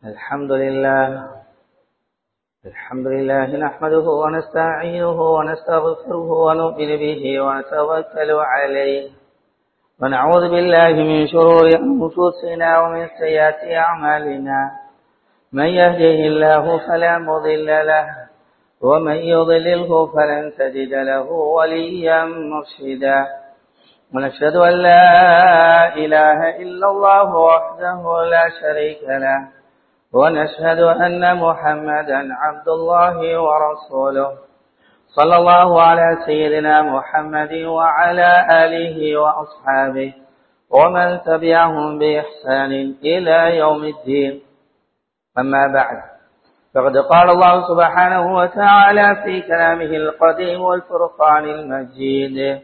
الحمد لله الحمد لله نحمده ونستعينه ونستغفره ونؤمن به ونتوكل عليه ونعوذ بالله من شرور أنفسنا ومن سيئات أعمالنا من يهده الله فلا مضل له ومن يضلله فلن تجد له وليا مرشدا ونشهد أن لا إله إلا الله وحده لا شريك له ونشهد أن محمدا عبد الله ورسوله صلى الله على سيدنا محمد وعلى آله وأصحابه ومن تبعهم بإحسان إلى يوم الدين أما بعد فقد قال الله سبحانه وتعالى في كلامه القديم والفرقان المجيد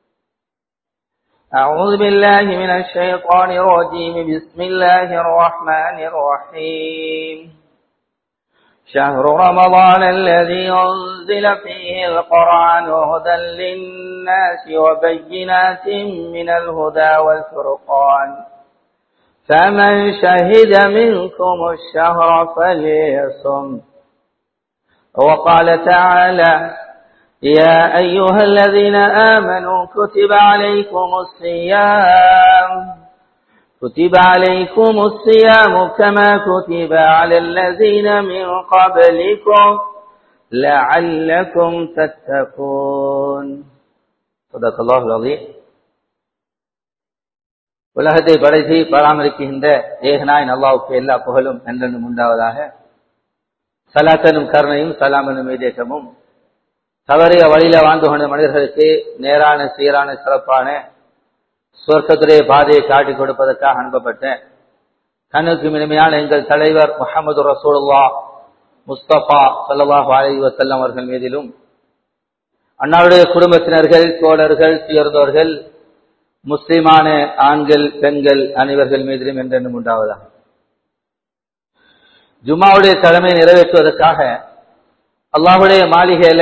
أعوذ بالله من الشيطان الرجيم بسم الله الرحمن الرحيم شهر رمضان الذي أنزل فيه القرآن هدى للناس وبينات من الهدى والفرقان فمن شهد منكم الشهر فليصم وقال تعالى يا أيها الذين آمنوا كتب عليكم الصيام كتب عليكم الصيام كما كتب على الذين من قبلكم لعلكم تتقون صدق الله العظيم உலகத்தை படைத்து பராமரிக்கின்ற ஏகனாய் நல்லாவுக்கு எல்லா புகழும் என்றென்றும் உண்டாவதாக சலாத்தனும் கருணையும் சலாமனும் மீதேற்றமும் தவறிய வழியில வாழ்ந்து கொண்ட மனிதர்களுக்கு நேரான சீரான சிறப்பான சொர்க்கத்துடைய பாதையை காட்டிக் கொடுப்பதற்காக அனுப்பப்பட்ட கண்ணுக்கு இனிமையான எங்கள் தலைவர் முகமது ரசூல்லா முஸ்தபா சல்லாஹ் அலி வசல்லம் அவர்கள் மீதிலும் அன்னாருடைய குடும்பத்தினர்கள் தோழர்கள் உயர்ந்தவர்கள் முஸ்லிமான ஆண்கள் பெண்கள் அனைவர்கள் மீதிலும் என்றென்றும் உண்டாவதாக ஜுமாவுடைய கடமையை நிறைவேற்றுவதற்காக அல்லாஹுடைய மாளிகையில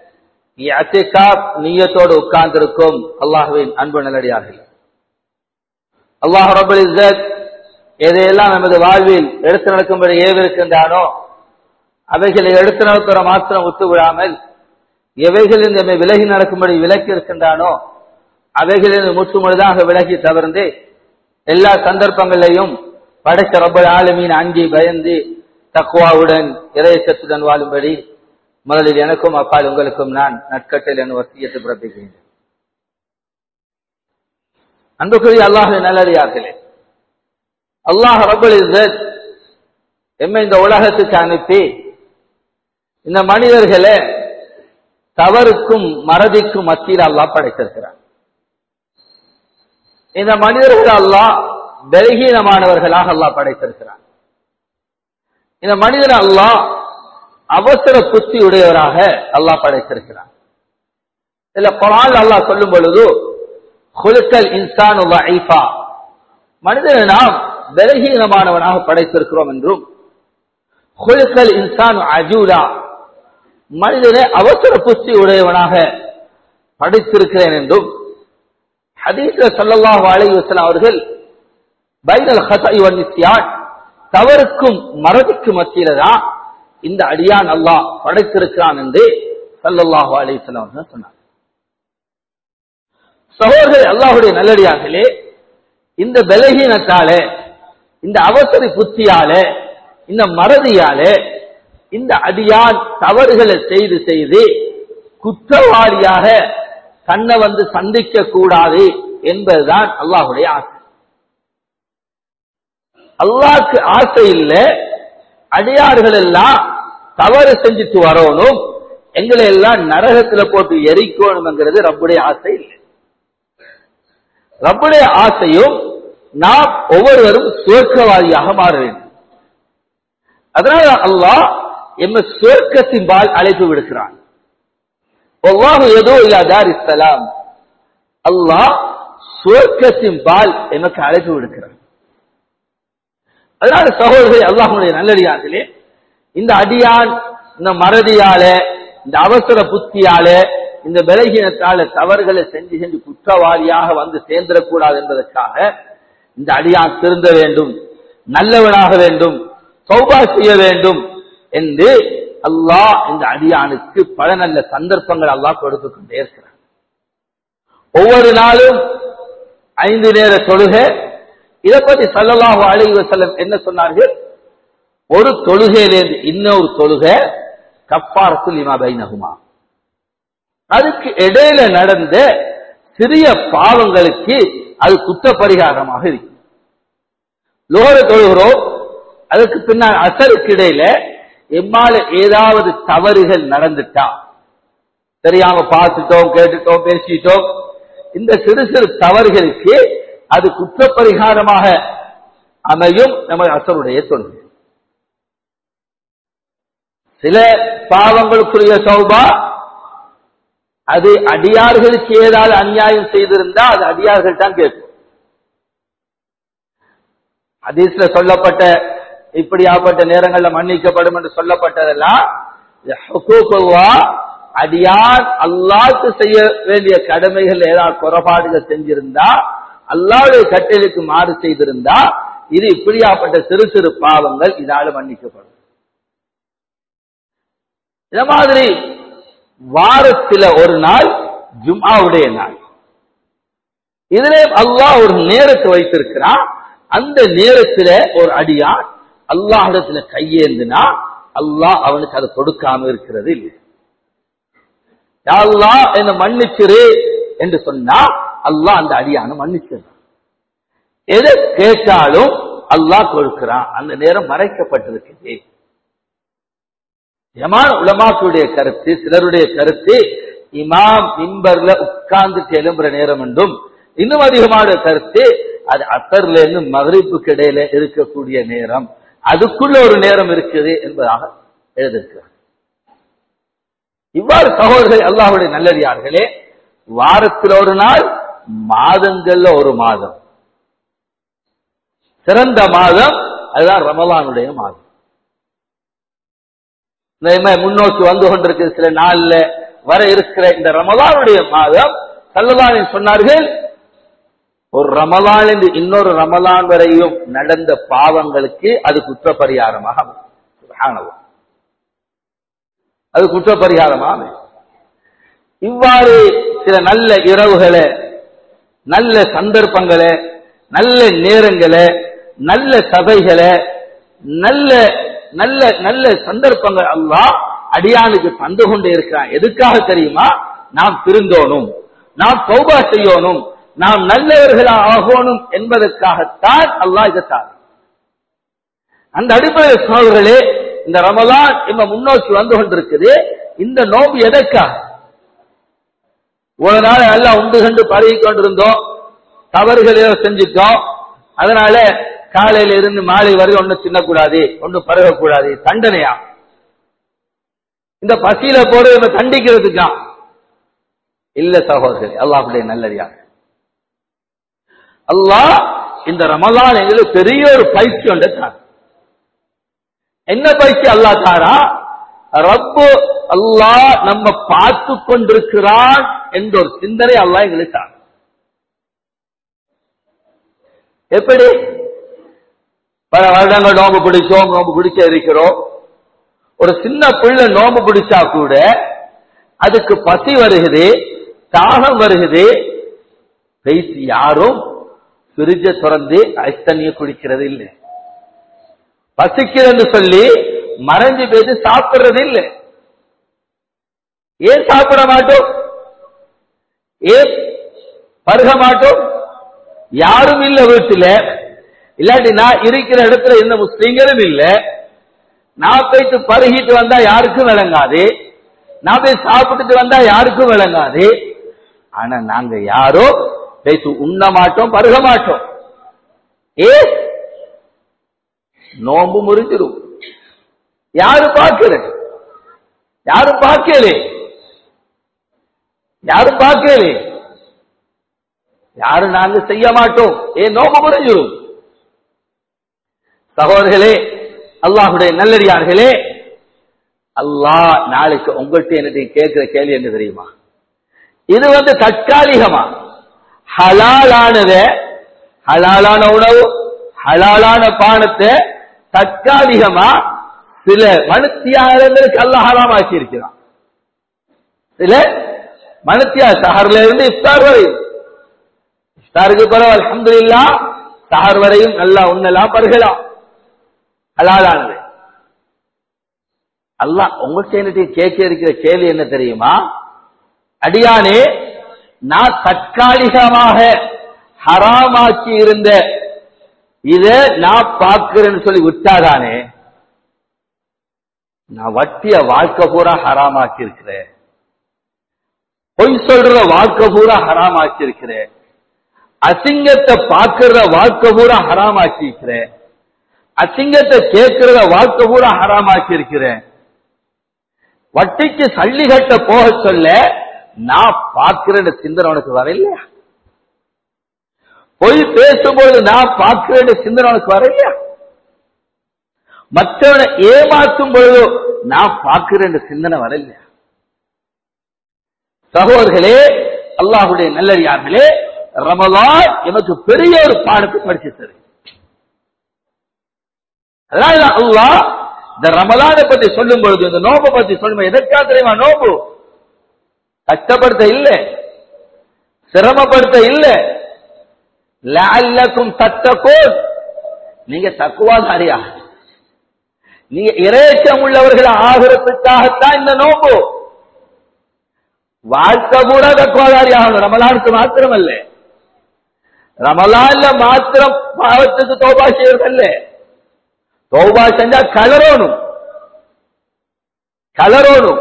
நீயத்தோடு உட்கார்ந்திருக்கும் அல்லாஹுவின் அன்பு நல்லடியார்கள் அல்லாஹ் ரபுல் இசத் எதையெல்லாம் நமது வாழ்வில் எடுத்து நடக்கும்படி ஏவிருக்கின்றானோ அவைகளை எடுத்து நடத்துற மாத்திரம் ஒத்துவிடாமல் எவைகளில் நம்மை விலகி நடக்கும்படி விலக்கி இருக்கின்றானோ அவைகளில் முற்றுமுழுதாக விலகி தவிர்ந்து எல்லா சந்தர்ப்பங்களையும் படைத்த ரப்பல் ஆளுமீன் அஞ்சி பயந்து தக்குவாவுடன் இறையச்சத்துடன் வாழும்படி முதலில் எனக்கும் அப்பால் உங்களுக்கும் நான் நட்கட்டில் என் வசியத்தை பிறப்பிக்கிறேன் அன்புக்குரிய அல்லாஹ் நல்லடியார்களே அல்லாஹ் ரபுல் இசத் எம்மை இந்த உலகத்துக்கு அனுப்பி இந்த மனிதர்களை தவறுக்கும் மறதிக்கும் மத்தியில் அல்லாஹ் படைத்திருக்கிறார் இந்த மனிதர்கள் அல்லாஹ் பலகீனமானவர்களாக அல்லாஹ் படைத்திருக்கிறார் இந்த மனிதர் அல்லாஹ் அவசர புத்தி உடையவராக அல்லாஹ் படைத்திருக்கிறார் இதுல குரான் அல்லாஹ் சொல்லும் பொழுது குலுக்கல் இன்சான் மனிதனை நாம் பலகீனமானவனாக படைத்திருக்கிறோம் என்றும் குலுக்கல் இன்சான் அஜூலா மனிதனை அவசர புத்தி உடையவனாக படைத்திருக்கிறேன் என்றும் ஹதீஸ்ல சல்லல்லாஹு அலைஹி வஸல்லம் அவர்கள் பைனல் ஹஸை வன் நிஸ்யான் தவறுக்கும் மறதிக்கும் மத்தியில தான் இந்த அடியான் அல்லாஹ் படைத்திருக்கிறான் என்று சல்லல்லாஹு அலைஹிஸ்ஸலாம் அவர்கள் சொன்னார் சகோதரர்கள் அல்லாஹுடைய நல்லடியார்களே இந்த பலகீனத்தாலே இந்த அவசர புத்தியால இந்த மறதியாலே இந்த அடியான் தவறுகளை செய்து செய்து குற்றவாளியாக தன்னை வந்து சந்திக்க கூடாது என்பதுதான் அல்லாஹுடைய ஆசை அல்லாஹ்க்கு ஆசை இல்லை அடியார்கள் எல்லாம் தவறு செஞ்சுட்டு வரணும் எங்களை எல்லாம் நரகத்துல போட்டு எரிக்கணும்ங்கிறது ரப்புடைய ஆசை இல்லை ரப்புடைய ஆசையும் நாம் ஒவ்வொருவரும் சுவர்க்கவாதியாக மாற வேண்டும் அதனால அல்லாஹ் எம்ம சுவர்க்கத்தின் பால் அழைப்பு விடுக்கிறான் ஒவ்வாறு ஏதோ இல்லாதார் இஸ்லாம் அல்லாஹ் சுவர்க்கத்தின் பால் எமக்கு அழைப்பு விடுக்கிறான் அதனால சகோதரர்கள் அல்லாஹுடைய நல்லடியார்களே இந்த அடியான் இந்த மறதியால இந்த அவசர புத்தியால இந்த பலகீனத்தால தவறுகளை செஞ்சு செஞ்சு குற்றவாளியாக வந்து சேர்ந்துடக்கூடாது என்பதற்காக இந்த அடியான் திருந்த வேண்டும் நல்லவனாக வேண்டும் சௌபா செய்ய வேண்டும் என்று அல்லாஹ் இந்த அடியானுக்கு பல நல்ல சந்தர்ப்பங்கள் அல்லாஹ் கொடுத்து கொண்டே இருக்கிறார் ஒவ்வொரு நாளும் ஐந்து நேர தொழுகை இதை பத்தி சல்லல்லாஹு அலைஹி வஸல்லம் என்ன சொன்னார்கள் ஒரு தொழுகையிலிருந்து இன்னொரு தொழுகை கப்பாரத்துல் இமா பைனகுமா அதுக்கு இடையில நடந்த சிறிய பாவங்களுக்கு அது குத்த பரிகாரமாக இருக்கு லோர தொழுகிறோம் அதுக்கு பின்னால் அசருக்கு இடையில எம்மால ஏதாவது தவறுகள் நடந்துட்டா தெரியாம பார்த்துட்டோம் கேட்டுட்டோம் பேசிட்டோம் இந்த சிறு சிறு தவறுகளுக்கு அது குற்றப்பரிகாரமாக அமையும் நம்ம அசருடைய தொழுகை சில பாவங்களுக்குரிய சௌபா அது அடியார்களுக்கு ஏதாவது அநியாயம் செய்திருந்தா அது அடியார்கள் தான் கேட்கும் ஹதீஸ்ல சொல்லப்பட்ட இப்படியாப்பட்ட நேரங்கள்ல மன்னிக்கப்படும் என்று சொல்லப்பட்டதெல்லாம் இது ஹுகூகுல்லாஹ், அடியார் அல்லாஹ்க்கு செய்ய வேண்டிய கடமைகள் ஏதாவது குறைபாடுகள் செஞ்சிருந்தா அல்லாஹ்வுடைய கட்டளைக்கு மாறு செய்திருந்தா இது இப்படியாப்பட்ட சிறு சிறு பாவங்கள் இதால மன்னிக்கப்படும் இந்த மாதிரி வாரத்துல ஒரு நாள் ஜும்ஆவுடைய நாள் இதிலே அல்லாஹ் ஒரு நேரத்தை வைத்திருக்கிறான் அந்த நேரத்துல ஒரு அடியான் அல்லாஹிடத்துல கையேந்தினா அல்லாஹ் அவனுக்கு அதை கொடுக்காம இருக்கிறது இல்லை யா அல்லாஹ் என்ன மன்னிச்சிரு என்று சொன்னா அல்லாஹ் அந்த அடியான மன்னிச்சிரு எதை கேட்டாலும் அல்லாஹ் கொடுக்கிறான் அந்த நேரம் மறைக்கப்பட்டிருக்குது ஜமான உலமாக்களுடைய கருத்து சிலருடைய கருத்து இமாம் மிம்பர்ல உட்கார்ந்து எழும்புற நேரம் என்றும் இன்னும் அதிகமான கருத்து அது அத்தர்ல இருந்து மகரிப்புக்கு இடையில இருக்கக்கூடிய நேரம் அதுக்குள்ள ஒரு நேரம் இருக்குது என்பதாக எழுதியிருக்கிறார் இவ்வாறு சகோதரர்கள் அல்லாஹுடைய நல்லடியார்களே வாரத்தில் ஒரு நாள் மாதங்கள்ல ஒரு மாதம் சிறந்த மாதம் அதுதான் ரமலானுடைய மாதம் இந்த முன்னோக்கி வந்து கொண்டிருக்கிற சில நாள்ல வர இருக்கிற இந்த ரமலானுடைய மாதம் சல்லலானின் சொன்னார்கள் ஒரு ரமலான் என்று இன்னொரு ரமலான் வரையும் நடந்த பாவங்களுக்கு அது குற்றப்பரிகாரமாக அமையும். சுப்ஹானல்லாஹ். அது குற்றப்பரிகாரமாக அமையும். இவ்வாறு சில நல்ல இரவுகளை நல்ல சந்தர்ப்பங்களை நல்ல நேரங்களை நல்ல சபைகளை நல்ல நல்ல நல்ல சந்தர்ப்பங்கள் அல்லாஹ் அடியானுக்கு தந்து கொண்டே இருக்கிறான் எதுக்காக தெரியுமா நாம் திருந்தோணும் நாம் சௌபா செய்யணும் நாம் நல்லவர்களா ஆகணும் என்பதற்காகத்தான் அல்லாஹ் இதை தார் அந்த அடிப்படையில் சோழர்களே இந்த ரமலான் இப்ப முன்னோக்கி வந்து கொண்டிருக்குது இந்த நோம்பு எதற்காக ஒரு நாள் எல்லாம் உண்டு கண்டு பழகி கொண்டிருந்தோம் தவறுகள் ஏதோ செஞ்சுட்டோம் அதனால காலையில இருந்து மாலை வரை ஒண்ணு தின்னக்கூடாது ஒண்ணு பருகக்கூடாது தண்டனையா இந்த பசியில போறது நம்ம தண்டிக்கிறதுக்கா இல்ல சகோதரர்களே அல்லாஹ்வுடைய நல்லடியா அல்லாஹ் இந்த ரமலான் எங்களுக்கு பெரிய ஒரு பயிற்சி ஒன்றை தான் என்ன பயிற்சி அல்லாஹ் தாரா ரப்பு அல்லாஹ் நம்ம பார்த்து கொண்டிருக்கிறான் என்ற ஒரு சிந்தனை அல்லாஹ் எங்களுக்கு தாரா எப்படி பல வருடங்கள் நோம்பு பிடிச்சோம் நோம்பு பிடிச்ச இருக்கிறோம் ஒரு சின்ன பிள்ளை நோம்பு பிடிச்சா கூட அதுக்கு பசி வருகுது தாகம் வருகுது பேசி யாரும் பிரிஜ திறந்து ஐஸ் தண்ணியை குடிக்கிறது இல்லை பசிக்கிறதுன்னு சொல்லி மறைஞ்சு பேசி சாப்பிடுறது இல்லை ஏன் சாப்பிட மாட்டோம் ஏன் பருக மாட்டோம் யாரும் இல்ல வீட்டுல இல்லாட்டி நான் இருக்கிற இடத்துல எந்த முஸ்லீம்களும் இல்ல நான் போயிட்டு பருகிட்டு வந்தா யாருக்கும் விளங்காது நான் போய் சாப்பிட்டுட்டு வந்தா யாருக்கும் விளங்காது ஆனா நாங்க யாரோ பேசி உண்ண மாட்டோம் பருக மாட்டோம் ஏ நோம்பு முறிஞ்சிரும் யாரு பார்க்கல யாரும் பார்க்கலே யாரும் பார்க்கலே யாரும் நாங்க செய்ய மாட்டோம் ஏன் நோம்பு முறிஞ்சிரும் சகோதரர்களே அல்லாஹுடைய நல்லடியார்களே அல்லாஹ் நாளைக்கு உங்கள்கிட்ட என்னட்டு கேட்கிற கேள்வி என்ன தெரியுமா இது வந்து தற்காலிகமா ஹலாலானத ஹலாலான உணவு ஹலாலான பானத்தை தற்காலிகமா சில மனுத்தியாரங்களுக்கு அல்லாஹ் ஹராமாக்கி இருக்கிறான் சில மனுத்தியா சஹர்ல இருந்து இஃப்தார் வரை இஃப்தாருக்கு பிறகு அல்ஹம்துலில்லா சஹர் வரையும் நல்லா உண்ணலாம் பருகலாம் ஹலாலானது அல்லாஹ் உங்கள்கிட்ட கேட்க இருக்கிற கேள்வி என்ன தெரியுமா அடியானே நான் தற்காலிகமாக ஹராமாக்கி இருந்த இத நான் பார்க்கிறேன்னு சொல்லி விட்டாதானே நான் வட்டிய வாழ்க்கை பூரா ஹராமாக்கி இருக்கிறேன் பொய் சொல்ற வாழ்க்கை பூரா ஹராமாக்கி இருக்கிறேன் அசிங்கத்தை பார்க்கிறத வாழ்க்கை பூரா ஹராமாக்கி இருக்கிறேன் அசிங்கத்தை கேட்கிறத வாழ்க்கை பூரா ஹராமாக்கி இருக்கிறேன் வட்டிக்கு சல்லி கட்ட போக சொல்ல நான் பார்க்கிறேன் சிந்தனை உனக்கு வரலையா பொய் பேசும்போது நான் பார்க்கிறேன் சிந்தனை உனக்கு வரலையா மற்றவனை ஏமாற்றும் பொழுதோ நான் பார்க்கிறேன் சிந்தனை வரலையா சகோதரர்களே அல்லாஹுடைய நல்லடியார்களே ரமலான் எனக்கு பெரிய ஒரு பாடத்தை படிச்சு தரு அதனால அல்லாஹ் இந்த ரமலானை பத்தி சொல்லும் பொழுது இந்த நோம்பை பத்தி சொல்லும் எதற்கா தெரியுமா நோம்பு கஷ்டப்படுத்த இல்ல சிரமப்படுத்த இல்ல லஅல்லக்கும் தத்தகூன் நீங்க தக்குவாதாரியா நீங்க இறைச்சம் உள்ளவர்கள் ஆகிறதுக்காகத்தான் இந்த நோம்பு வாழ்க்கை பூரா தக்குவாதாரி ஆகணும் ரமலானுக்கு மாத்திரம் அல்ல ரமலான்ல மாத்திரம் பாவத்துக்கு தோபா செய்யறதல்ல தௌபா செஞ்சா கலரோணும் கலரோணும்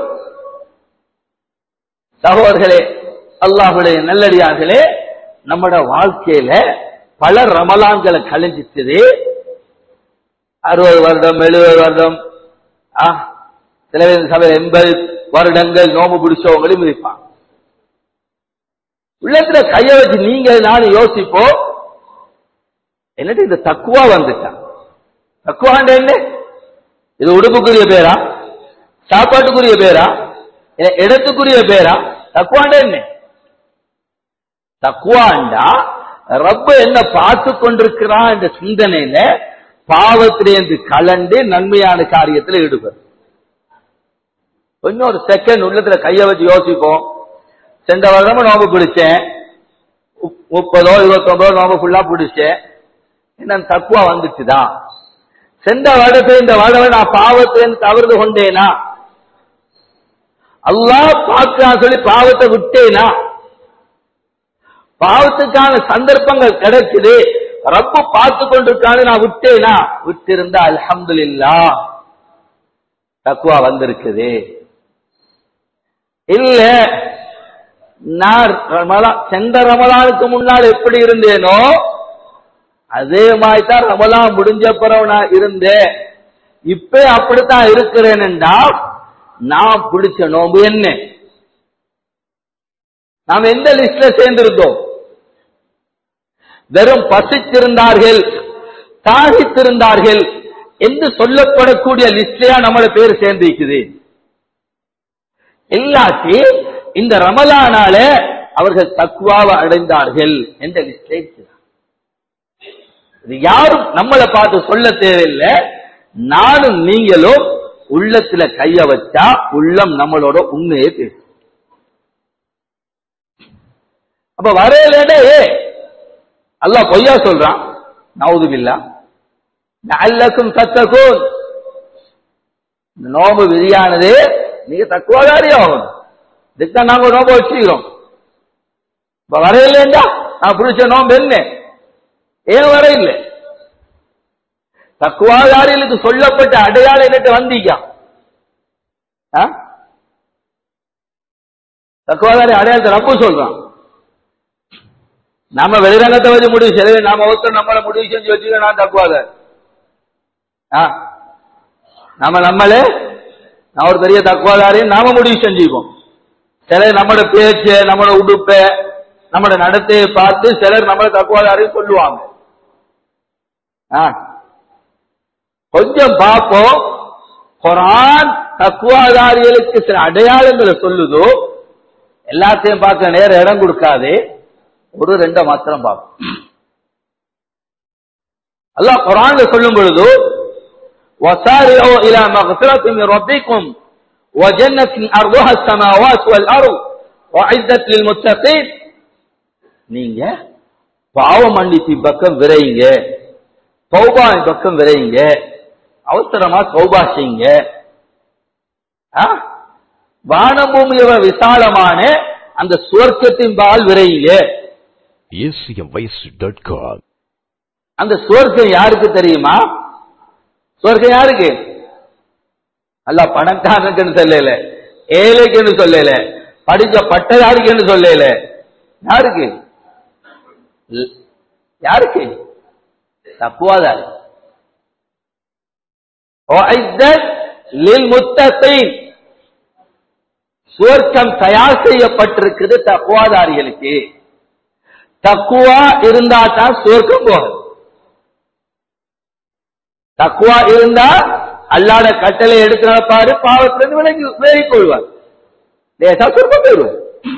சகோதரர்களே அல்லாஹுடைய நல்லடியார்களே நம்மட வாழ்க்கையில பல ரமலான்களை கழிஞ்சிச்சது அறுபது வருடம் எழுபது வருடம் ஆ, சில பேர் சபை எண்பது வருடங்கள் நோம்பு பிடிச்சவங்களும் இருப்பான் உள்ளத்துல கைய வச்சு நீங்க நானும் யோசிப்போம் என்னட்டு இந்த தக்குவா வந்துட்டான் தக்குவாண்ட என்ன இது உடுப்புக்குரிய பேரா சாப்பாட்டுக்குரிய பேரா இல்ல இடத்துக்குரிய பேரா தக்குவாண்ட என்ன தக்குவாண்டா ரப்ப என்ன பார்த்து கொண்டிருக்கிறான் என்ற சிந்தனையில பாவத்திலேந்து கலண்டு நன்மையான காரியத்தில் ஈடுபடும் இன்னொரு செகண்ட் உள்ளத்துல கைய வச்சு யோசிப்போம் சென்ற வருடமும் நோம்பு பிடிச்சேன் முப்- முப்பதோ இருபத்தொன்பதோ நோம்பு ஃபுல்லா பிடிச்சேன் என்ன தக்குவா வந்துச்சுதா சென்ற வருடத்தை இந்த வருடம் நான் பாவத்திலிருந்து தவறு கொண்டேனா அல்லாஹ் பார்க்கிறான் சொல்லி பாவத்தை விட்டேனா பாவத்துக்கான சந்தர்ப்பங்கள் கிடைக்குது ரப்பு பார்த்து கொண்டிருக்கான்னு நான் விட்டேனா விட்டிருந்தா அல்ஹம்துலில்லாஹ் தக்குவா வந்திருக்குது இல்ல நான் ரமலா சென்ற ரமலானுக்கு முன்னால் எப்படி இருந்தேனோ அதே மாதிரி தான் ரமலான் முடிஞ்ச பிறகு நான் இருந்தேன் இப்ப அப்படித்தான் இருக்கிறேன்டா நான் பிடிச்ச நோம்பு என்ன நாம் எந்த லிஸ்ட்ல சேர்ந்திருந்தோம் வெறும் பசித்திருந்தார்கள் தாகித்திருந்தார்கள் என்று சொல்லப்படக்கூடிய லிஸ்ட்லயா நம்மளோட பேர் சேர்ந்திருக்குது இல்லாட்டி இந்த ரமலானால அவர்கள் தக்குவாவை அடைந்தார்கள் என்ற லிஸ்ட்ல இருக்கிறார் இது யாரும் நம்மளை பார்த்து சொல்ல தேவையில்லை நானும் நீங்களும் உள்ளத்துல கைய வச்சா உள்ளம் நம்மளோட உண்மையை பேசும் அப்ப வரையிலே அல்லாஹ் பொய்யா சொல்றான் நவுதுபில்லா நல்லக்கும் தத்தகூன் இந்த நோம்பு விதியானது நீங்க தக்குவாதாரி ஆகணும் இதுக்கு நாங்க ஒரு நோம்பு வச்சுக்கிறோம் இப்ப வரையிலேண்டா நான் பிடிச்ச நோம்பு என்ன ஏன் வர இல்லை தக்குவாதாரிகளுக்கு சொல்லப்பட்ட அடையாளம் என்னட்டு வந்தீங்க ஆ? தக்குவாதாரி அடையாளத்தை ரப்பு சொல்றான் நாம வெளிரங்கத்தை வச்சு முடிவு செய்ய நாம ஒருத்தர் நம்மளை முடிவு செஞ்சு வச்சுக்க நான் தக்குவாதாரி ஆ நாம நம்மளே நான் ஒரு பெரிய தக்குவாதாரின்னு நாம முடிவு செஞ்சுப்போம் சிலர் நம்மளோட பேச்ச நம்மளோட உடுப்ப நம்மளோட நடத்தையை பார்த்து சிலர் நம்மள தக்குவாதாரின்னு சொல்லுவாங்க ஆ. கொஞ்சம் பார்ப்போம் குரான் தக்குவாதாரிகளுக்கு சில அடையாளங்களை சொல்லுதோ எல்லாத்தையும் பார்க்க நேரம் இடம் கொடுக்காது ஒரு ரெண்டை மாத்திரம் பார்ப்போம் அல்லாஹ் குரான்ல சொல்லும் பொழுது وسارعوا إلى مغفرة من ربكم وجنة أرضها السماوات والأرض وعزت للمتقين நீங்க பாவ மன்னிப்பு பக்கம் விரைங்க தௌபா பக்கம் விரைங்க அவசரமா தௌபா செய்யுங்க ஆ? வானம் பூமியோட விசாலமான அந்த சுவர்க்கத்தின் பால் விரைங்க acmvoice.com. அந்த சுவர்க்கம் யாருக்கு தெரியுமா சுவர்க்கம் யாருக்கு அல்ல பணக்காரனுக்குன்னு சொல்லல ஏழைக்குன்னு சொல்லல படிச்ச பட்டதாரிக்குன்னு சொல்லல யாருக்கு ல்- யாருக்கு தப்புவாதாரி وَأَعِدَّتْ لِلْمُتَّقِينَ சுவர்க்கம் தயார் செய்யப்பட்டிருக்குது தக்குவாதாரிகளுக்கு தக்குவா இருந்தா தான் சுவர்க்கம் போகும் தக்குவா இருந்தா அல்லாத கட்டளை எடுத்து நடப்பாரு பாவத்திலிருந்து விலகி வேறிக் கொள்வார் லேசா சுருக்கம் போயிடுவார்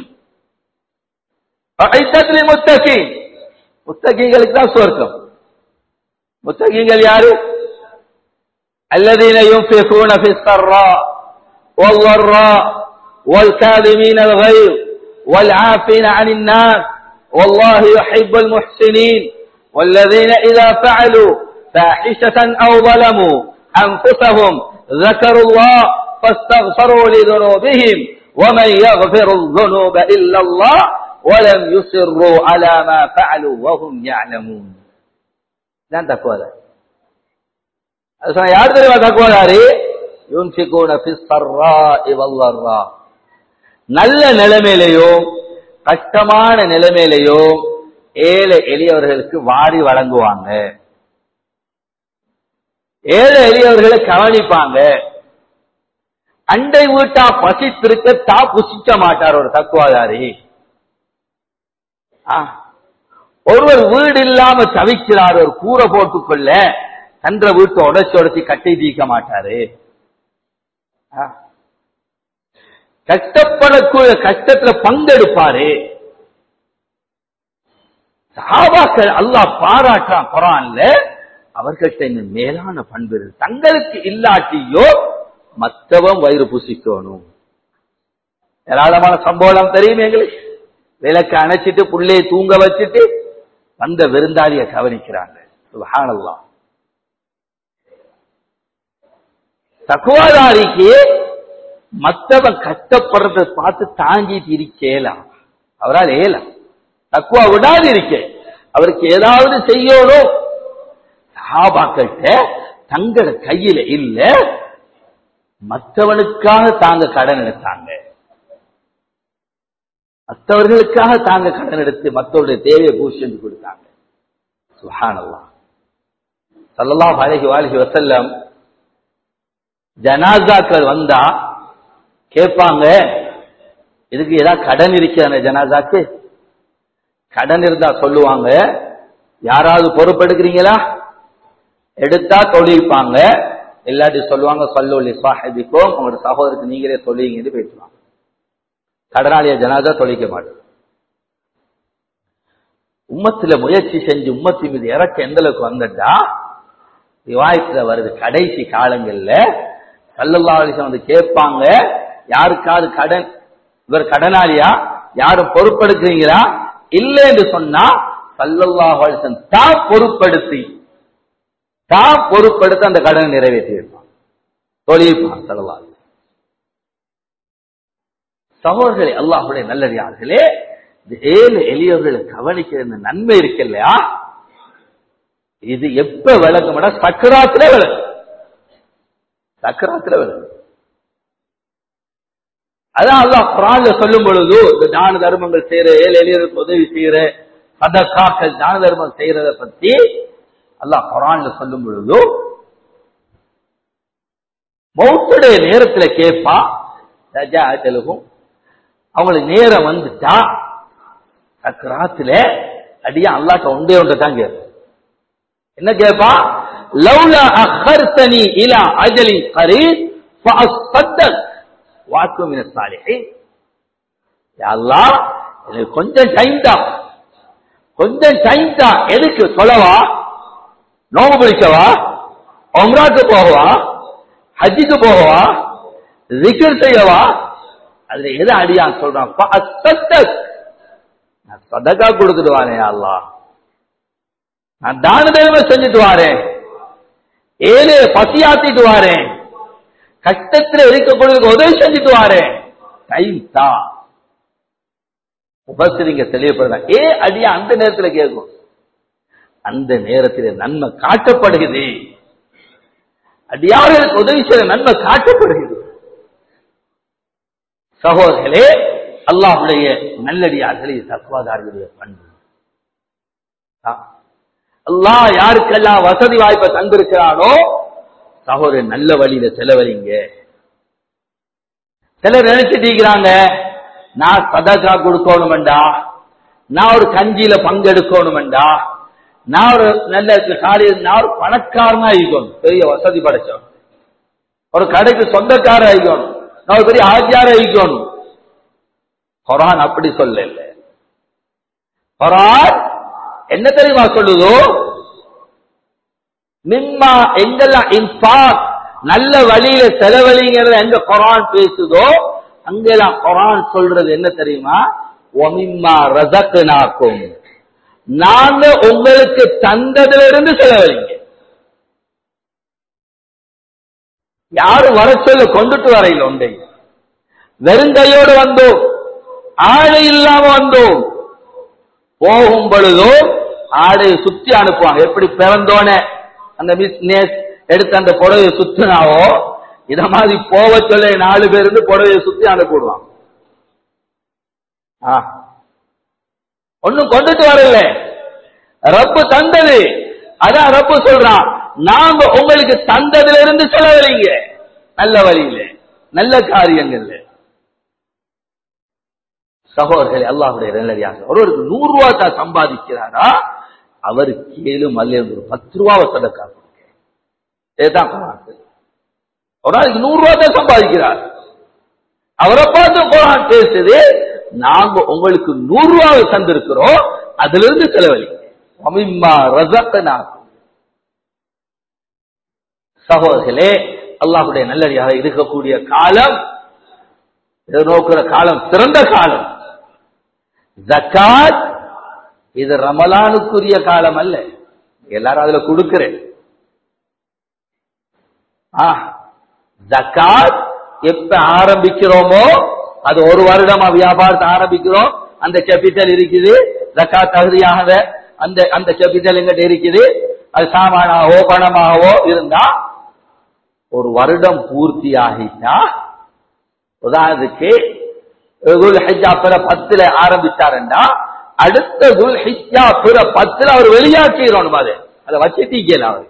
ஐத்தத்திலே முத்தகி முத்தகிங்களுக்கு தான் சுவர்க்கம் முத்தகிங்கள் யாரு الذين ينفقون في السراء والضراء والكاظمين الغيظ والعافين عن الناس والله يحب المحسنين والذين إذا فعلوا فاحشة أو ظلموا أنفسهم ذكروا الله فاستغفروا لذنوبهم ومن يغفر الذنوب إلا الله ولم يصروا على ما فعلوا وهم يعلمون لن تقول அது சொன்ன யார் தெரியுமா தக்குவதாரி யுன்ஃபிகூன ஃபிஸ் சர்ராஇ வல்லர்ரா நல்ல நிலைமையிலையோ கஷ்டமான நிலைமையிலையோ ஏழை எளியவர்களுக்கு வாரி வழங்குவாங்க ஏழை எளியவர்களை கவனிப்பாங்க அண்டை வீட்டா பசித்திருக்க தா புசிக்க மாட்டார் ஒரு தக்குவாதாரி ஆ. ஒருவர் வீடு இல்லாம தவிக்கிறார் ஒரு கூரை போட்டுக்கொள்ள தன்ற வீட்டை உடச்சு உடச்சி கட்டை தீக்க மாட்டாரு ஆ. கஷ்டப்படக்கூடிய கஷ்டத்துல பங்கெடுப்பாரு சஹாபாக்கள் அல்லாஹ் பாராட்டான் குரான்ல அவர்கள்ட்ட இந்த மேலான பண்பு இருக்கு. தங்களுக்கு இல்லாட்டியோ மத்தவன் வயிறு புசிக்கணும் ஏராளமான சம்பவம் தெரியும் எங்களுக்கு விளக்க அணைச்சிட்டு புள்ளையை தூங்க வச்சுட்டு வந்த விருந்தாளிய கவனிக்கிறாங்க சுபஹானல்லாஹ் தக்குவாதாரிக்கு மத்தவன் கஷ்டப்படுறத பார்த்து தாங்கிட்டு இருக்கேலாம் அவரால் ஏலாம் தக்குவா விடாது இருக்க அவருக்கு ஏதாவது செய்யணும் சஹாபாக்கள்கிட்ட தங்கள கையில இல்ல மற்றவனுக்காக தாங்க கடன் எடுத்தாங்க மற்றவர்களுக்காக தாங்க கடன் எடுத்து மற்றவருடைய தேவையை பூசி செஞ்சு கொடுத்தாங்க சுஹானல்லாஹ் ஸல்லல்லாஹு அலைஹி வஸல்லம் வசல்லம் ஜனாசாக்கள் வந்தா கேட்பாங்க இதுக்கு ஏதாவது கடன் இருக்கு அந்த ஜனாசாக்கு கடன் இருந்தா சொல்லுவாங்க யாராவது பொறுப்பெடுக்கிறீங்களா எடுத்தா தொழிப்பாங்க இல்லாட்டி சொல்லுவாங்க சொல்லி சாஹிபிக்கும் உங்களோட சகோதரருக்கு நீங்களே சொல்லிங்கன்னு பேசுவாங்க கடனாளிய ஜனாதா தொழிக்க மாட்டோம் உம்மத்துல முயற்சி செஞ்சு உம்மத்தி மீது இறக்க எந்த அளவுக்கு வந்துட்டா ரிவாயத்துல வருது கடைசி காலங்கள்ல சல்லல்லா அலிசம் வந்து கேட்பாங்க யாருக்காவது கடன் இவர் கடனாளியா யாரும் பொறுப்பெடுக்கிறீங்களா இல்ல என்று சொன்னா சல்லல்லாஹு அலைஹி வஸல்லம் தான் பொறுப்படுத்தி தான் பொறுப்படுத்த அந்த கடனை நிறைவேற்றி வைப்பான் தொழிப்பான் சல்லல்லாஹு அலைஹி வஸல்லம். சகோதரர்களே அல்லாஹுடைய நல்லடியார்களே இந்த ஏழு எளியவர்களை கவனிக்கிற இந்த நன்மை இருக்கு இல்லையா இது எப்ப விளங்கும்னா சக்கராத்துல விளங்கும் சக்கராத்துல விளங்கும் அதான் அல்லாஹ் குரான்ல சொல்லும் பொழுது இந்த தான தர்மங்கள் செய்யற ஏழு எளியருக்கு உதவி செய்யற சதக்காக்கள் தான தர்மம் செய்யறத பத்தி அல்லாஹ் குரான்ல சொல்லும் பொழுது மௌத்துடைய நேரத்துல கேட்பா ரஜா அஜலுகும் அவங்களுக்கு நேரம் வந்துட்டா சக்கராத்துல அடியா அல்லாட்ட ஒன்றே ஒன்றை தான் கேட்போம் என்ன கேட்பா லவ்லா அஹர்தனி இலா அஜலி கரீப் ஃபஅஸ்தக் வாக்கு மின சாலிஹின் யா அல்லாஹ் எனக்கு கொஞ்சம் டைம் தான் கொஞ்சம் டைம் தான் எதுக்கு சொல்லவா நோம்பு பிடிக்கவா உம்ராக்கு போகவா ஹஜ்ஜுக்கு போகவா zikr செய்யவா அதுல எது அடியான் சொல்றான் ஃபஅஸ்தக். நான் சதகா கொடுத்துட்டு வாரேன் அல்லாஹ் நான் தான தர்மம் செஞ்சுட்டு வாரேன் ஏழு பசியாத்திட்டு வாரேன் கஷ்டத்துல இருக்கக்கூடிய உதவி செஞ்சுட்டு வாரேன் டைம் தான் உபசரிங்க தெளிவுபடுறாங்க ஏ அடியா அந்த நேரத்துல கேட்கும் அந்த நேரத்தில் நன்மை காட்டப்படுகிறது அடியார்களுக்கு உதவி செய்ய நன்மை காட்டப்படுகிறது சகோதரர்களே அல்லாஹுடைய நல்லடியார்களே தக்குவாதார்களுடைய பண்பு ஆ. அல்லாஹ் யாருக்கெல்லாம் வசதி வாய்ப்பை தந்திருக்கிறானோ சகோதரர் நல்ல வழியில செலவழிங்க சிலர் நினைச்சிட்டு இருக்கிறாங்க நான் சதகா கொடுக்கணுமெண்டா நான் ஒரு கஞ்சியில பங்கெடுக்கணுமெண்டா நான் ஒரு நல்ல காலையில் நான் ஒரு பணக்காரனா இருக்கணும் பெரிய வசதி படைச்சவன் ஒரு கடைக்கு சொந்தக்கார ஆயிக்கணும் நான் ஒரு பெரிய ஆஜியார ஆயிக்கணும் குரான் அப்படி சொல்லல குரான் என்ன தெரியுமா சொல்லுதோ மிம்மா எங்கெல்லாம் இன்பாக் நல்ல வழியில செலவழிங்கிறத எங்க குரான் பேசுதோ அங்கெல்லாம் குரான் சொல்றது என்ன தெரியுமா ஒமிம்மா ரசக்குனாக்கும் நாங்க உங்களுக்கு தந்ததிலிருந்து செலவழிங்க யாரும் வர சொல்ல கொண்டுட்டு வரையில் உண்டை வெறுங்கையோடு வந்தோம் ஆடை இல்லாம வந்தோம் போகும் பொழுதோ ஆடையை சுத்தி அனுப்புவாங்க எப்படி பிறந்தோனே அந்த பிசினஸ் எடுத்து அந்த புடவையை சுத்தினாவோ இத மாதிரி போக சொல்ல நாலு பேர் இருந்து புடவையை சுத்தி அனுப்பிடுவாங்க ஆ. ஒண்ணும் கொண்டுட்டு வரல ரப்பு தந்தது அதான் ரப்பு சொல்றான் நாங்க உங்களுக்கு தந்ததுல இருந்து செலவழிங்க நல்ல வழியில நல்ல காரியங்கள்ல சகோதரர்களே அல்லாஹுடைய நல்லடியாக ஒருவருக்கு நூறு ரூபா தான் சம்பாதிக்கிறாரா அவருக்கு ஏழு மல்ல ஒரு பத்து ரூபாவை சதக்கா கொடுங்க இதுதான் குரான் சொல்லுது. ஒரு நாளைக்கு நூறு ரூபா தான் சம்பாதிக்கிறார் அவரை பார்த்து குரான் பேசுது நாங்க உங்களுக்கு நூறு ரூபாவை தந்திருக்கிறோம் அதுல இருந்து செலவழிங்க அமிம்மா ரசக்கனாக்கும் சகோதரர்களே அல்லாஹுடைய நல்லடியாக இருக்கக்கூடிய காலம் எதிர்நோக்கிற காலம் சிறந்த காலம் ஜக்காத் இது ரமலானுக்குரிய காலம் அல்ல எல்லாரும் அதுல கொடுக்கிறேன் ஆ, ஜக்காத் எப்ப ஆரம்பிக்கிறோமோ அது ஒரு வருடமா வியாபாரத்தை ஆரம்பிக்கிறோம் அந்த கேபிட்டல் இருக்குது ஜக்காத் தகுதியாக அந்த அந்த கேபிட்டல் எங்கிட்ட இருக்குது அது சாமானாகவோ பணமாகவோ இருந்தா ஒரு வருடம் பூர்த்தி ஆகிட்டா உதாரணத்துக்கு குல் ஹிஜ்ஜா பிற பத்துல ஆரம்பிச்சாருண்டா அடுத்த குல் ஹிஜ்ஜா பிற பத்துல அவர் வெளியாக்கிடணும் அது அதை வச்சுட்டீங்கல அவர்